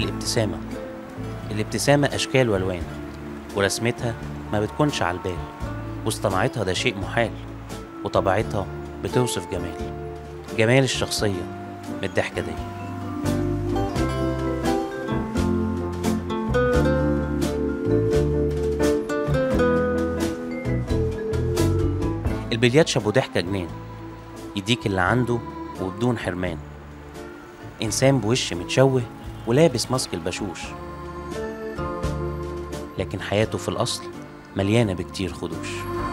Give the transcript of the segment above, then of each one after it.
الابتسامة الابتسامة أشكال وألوان ورسمتها ما بتكونش على البال واصطناعتها ده شيء محال وطبيعتها بتوصف جمال جمال الشخصية من الضحكة دي البلياتش أبو ضحكة جنان يديك اللي عنده وبدون حرمان إنسان بوش متشوه ولابس ماسك البشوش لكن حياته في الأصل مليانة بكتير خدوش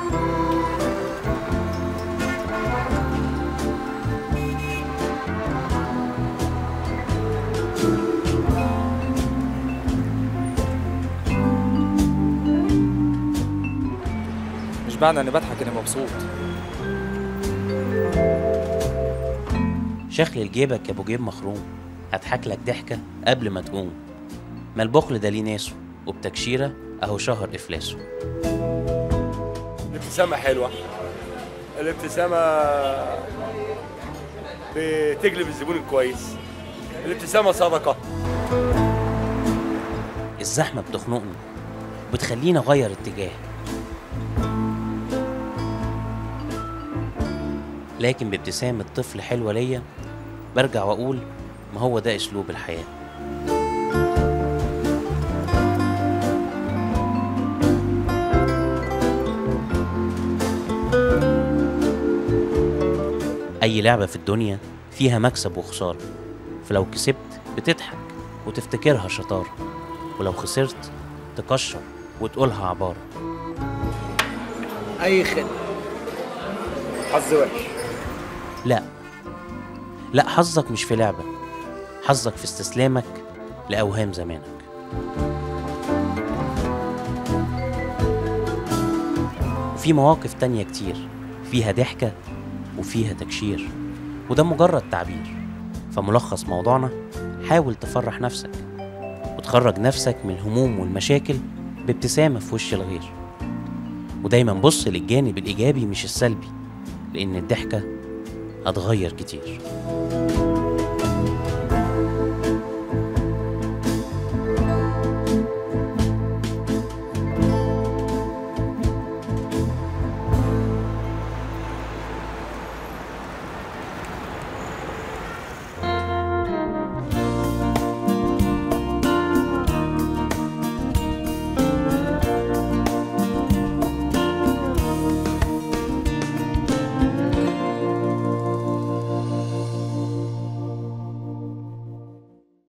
مش معنى اني بضحك اني مبسوط شخل جيبك يا ابو جيب مخروم هضحك لك ضحكة قبل ما تقوم ما البخل ده ليه ناسه وبتكشيرة اهو شهر افلاسه الابتسامة حلوة الابتسامة بتجلب الزبون الكويس الابتسامة صدقة الزحمة بتخنقني وبتخليني اغير اتجاه لكن بابتسامة طفل حلوة ليا برجع واقول ما هو ده اسلوب الحياة أي لعبة في الدنيا فيها مكسب وخسارة فلو كسبت بتضحك وتفتكرها شطارة ولو خسرت تكشر وتقولها عبارة اي خدمه حظ وحش لا لا حظك مش في لعبة حظك في استسلامك لأوهام زمانك وفي مواقف تانية كتير فيها ضحكة وفيها تكشير وده مجرد تعبير فملخص موضوعنا حاول تفرح نفسك وتخرج نفسك من الهموم والمشاكل بابتسامة في وش الغير ودايما بص للجانب الإيجابي مش السلبي لأن الضحكة هتغير كتير